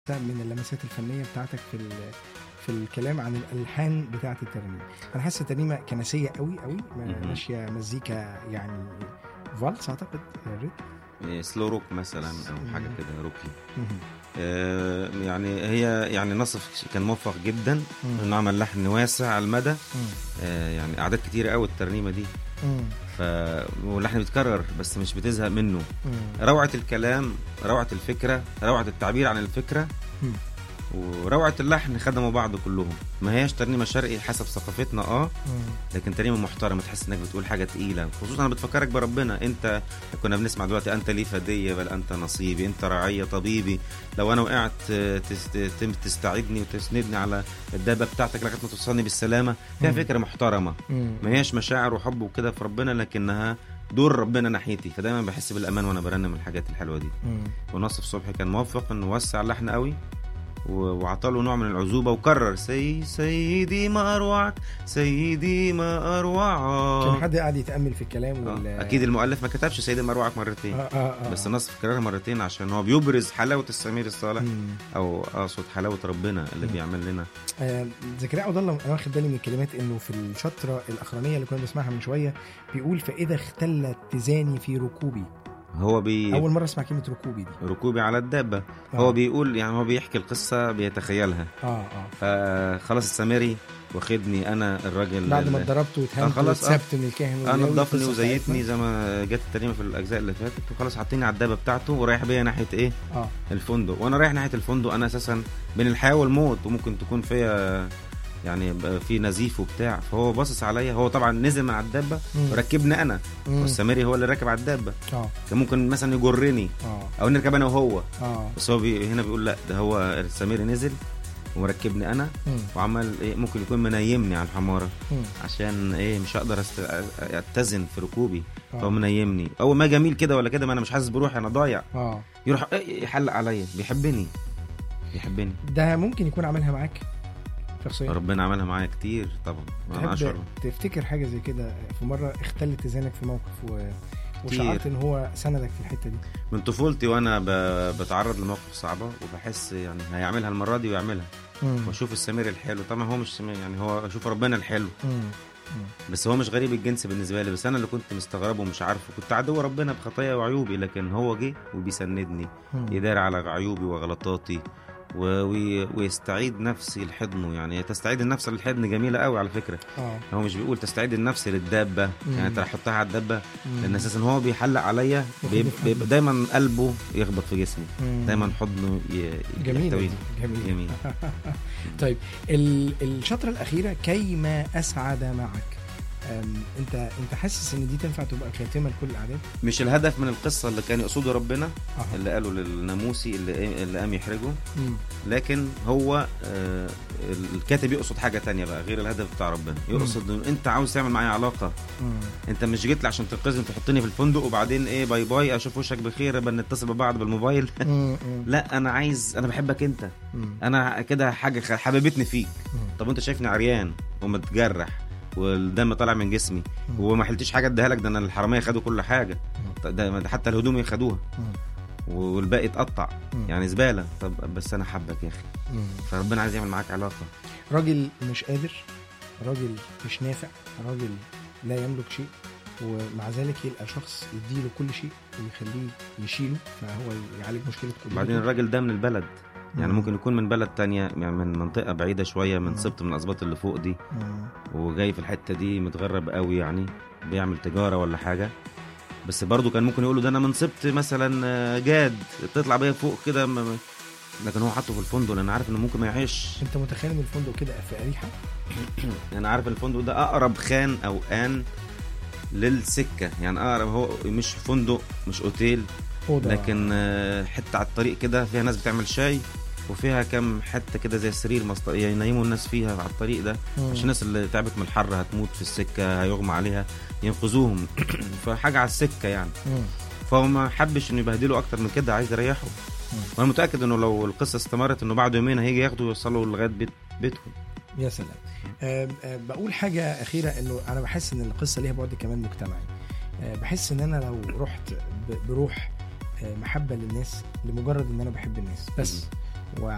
حتى من اللمسات الفنيه بتاعتك في ال- في الكلام عن الالحان بتاعه الترنيمه انا حاسس الترنيمه كنسيه قوي قوي ما- مهم. ماشيه مزيكا يعني فالس اعتقد ريت إيه، سلو روك مثلا او حاجه مم. كده روكي مهم. آه، يعني هي يعني نصف كان موفق جدا مم. انه عمل لحن واسع على المدى مم. آه، يعني اعداد كتير قوي الترنيمه دي مم. ف واللحن بيتكرر بس مش بتزهق منه مم. روعه الكلام روعه الفكره روعه التعبير عن الفكره مم. وروعه اللحن خدموا بعض كلهم ما هياش ترنيمه شرقي حسب ثقافتنا اه مم. لكن ترنيمه محترمه تحس انك بتقول حاجه تقيله خصوصا انا بتفكرك بربنا انت كنا بنسمع دلوقتي انت لي فديه بل انت نصيبي انت رعيه طبيبي لو انا وقعت آه، تست- تم تستعيدني وتسندني على الدابه بتاعتك لغايه ما توصلني بالسلامه فيها مم. فكره محترمه مم. ما هياش مشاعر وحب وكده في ربنا لكنها دور ربنا ناحيتي فدايما بحس بالامان وانا برنم الحاجات الحلوه دي مم. ونصف صبحي كان موفق انه وسع اللحن قوي و- وعطاله نوع من العزوبه وكرر سي سيدي ما اروعك سيدي ما كان اروعك حد قاعد يتامل في الكلام وال... آه. اكيد المؤلف ما كتبش سيدي ما اروعك مرتين آه آه آه. بس النصف كررها مرتين عشان هو بيبرز حلاوه السمير الصالح مم. او اقصد حلاوه ربنا اللي مم. بيعمل لنا آه، زكريا عبد الله انا واخد بالي من الكلمات انه في الشطره الاخرانيه اللي كنا بنسمعها من شويه بيقول فاذا اختلت تزاني في ركوبي هو بي اول مره اسمع كلمه ركوبي دي ركوبي على الدابه آه. هو بيقول يعني هو بيحكي القصه بيتخيلها اه اه فخلاص السامري واخدني انا الراجل بعد ما ال- اتضربت آه، واتهمت خلاص، آه. واتسبت من الكاهن اه واللاوي نضفني القصة وزيتني بتاعتنا. زي ما جت الترنيمه في الاجزاء اللي فاتت وخلاص حاطيني على الدابه بتاعته ورايح بيا ناحيه ايه اه الفندق وانا رايح ناحيه الفندق انا اساسا بين الحياه والموت وممكن تكون فيا يعني بقى في نزيف وبتاع فهو باصص عليا هو طبعا نزل من على الدابه مم. وركبني انا مم. والسامري هو اللي راكب على الدابه اه كان ممكن مثلا يجرني اه او نركب انا وهو اه بس هو بي هنا بيقول لا ده هو السامري نزل ومركبني انا مم. وعمل ايه ممكن يكون منيمني على الحماره مم. عشان ايه مش هقدر است... اتزن في ركوبي آه. فهو منيمني اول ما جميل كده ولا كده ما انا مش حاسس بروحي انا ضايع اه يروح إيه يحلق عليا بيحبني بيحبني ده ممكن يكون عاملها معاك شخصيا ربنا عملها معايا كتير طبعا انا اشعر تحب تفتكر حاجه زي كده في مره اختلت تزانك في موقف و... وشعرت ان هو سندك في الحته دي من طفولتي وانا ب... بتعرض لمواقف صعبه وبحس يعني هيعملها المره دي ويعملها مم. واشوف السمير الحلو طبعا هو مش سمير يعني هو اشوف ربنا الحلو مم. بس هو مش غريب الجنس بالنسبه لي بس انا اللي كنت مستغربه ومش عارفه كنت عدو ربنا بخطايا وعيوبي لكن هو جه وبيسندني مم. يدار على عيوبي وغلطاتي و... وي... ويستعيد نفسي لحضنه يعني تستعيد النفس للحضن جميله قوي على فكره اه هو مش بيقول تستعيد النفس للدابه مم. يعني انت حطها على الدابه مم. لان اساسا هو بيحلق عليا ياخد بيب- يفهم. بيبقى دايما قلبه يخبط في جسمي مم. دايما حضنه ي... جميلة يحتويني. دي، جميلة جميل طيب ال- الشطرة الأخيرة كيما أسعد معك أم، انت انت حاسس ان دي تنفع تبقى خاتمه لكل الاعداد؟ مش الهدف من القصه اللي كان يقصده ربنا اه اللي قاله للناموسي اللي اللي قام يحرجه مم. لكن هو آه، الكاتب يقصد حاجه تانية بقى غير الهدف بتاع ربنا يقصد انه انت عاوز تعمل معايا علاقه مم. انت مش جيت لي عشان تنقذني تحطني في الفندق وبعدين ايه باي باي اشوف وشك بخير بقى نتصل ببعض بالموبايل مم. مم. لا انا عايز انا بحبك انت مم. انا كده حاجه خ- حبيبتني فيك مم. طب انت شايفني عريان ومتجرح والدم طالع من جسمي مم. وما حلتش حاجه اديها لك ده انا الحراميه خدوا كل حاجه مم. ده ده حتى الهدوم خدوها مم. والباقي اتقطع مم. يعني زباله طب بس انا حبك يا اخي مم. فربنا عايز يعمل معاك علاقه راجل مش قادر راجل مش نافع راجل لا يملك شيء ومع ذلك يلقى شخص يديله كل شيء ويخليه يشيله فهو يعالج مشكله كل وبعدين الراجل ده من البلد يعني مم. ممكن يكون من بلد تانية يعني من منطقة بعيدة شوية من مم. سبط من الأسباط اللي فوق دي مم. وجاي في الحتة دي متغرب قوي يعني بيعمل تجارة ولا حاجة بس برضه كان ممكن يقولوا ده أنا من سبط مثلا آه، جاد تطلع بيا فوق كده م- م- لكن هو حاطه في الفندق لأن عارف إنه ممكن ما يعيش انت متخيل ان الفندق كده في اريحه أنا عارف الفندق ده أقرب خان أو آن للسكة يعني أقرب هو مش فندق مش أوتيل اوضه لكن آه، حته على الطريق كده فيها ناس بتعمل شاي وفيها كام حته كده زي سرير مست... ينيموا الناس فيها على الطريق ده مم. عشان الناس اللي تعبت من الحر هتموت في السكه هيغمى عليها ينقذوهم فحاجه على السكه يعني مم. فهو ما حبش انه يبهدله اكتر من كده عايز يريحه مم. وانا متاكد انه لو القصه استمرت انه بعد يومين هيجي ياخده ويوصله لغايه بيت بيتهم يا سلام أه أه بقول حاجه اخيره انه انا بحس ان القصه ليها بعد كمان مجتمعي أه بحس ان انا لو رحت ب- بروح أه محبه للناس لمجرد ان انا بحب الناس بس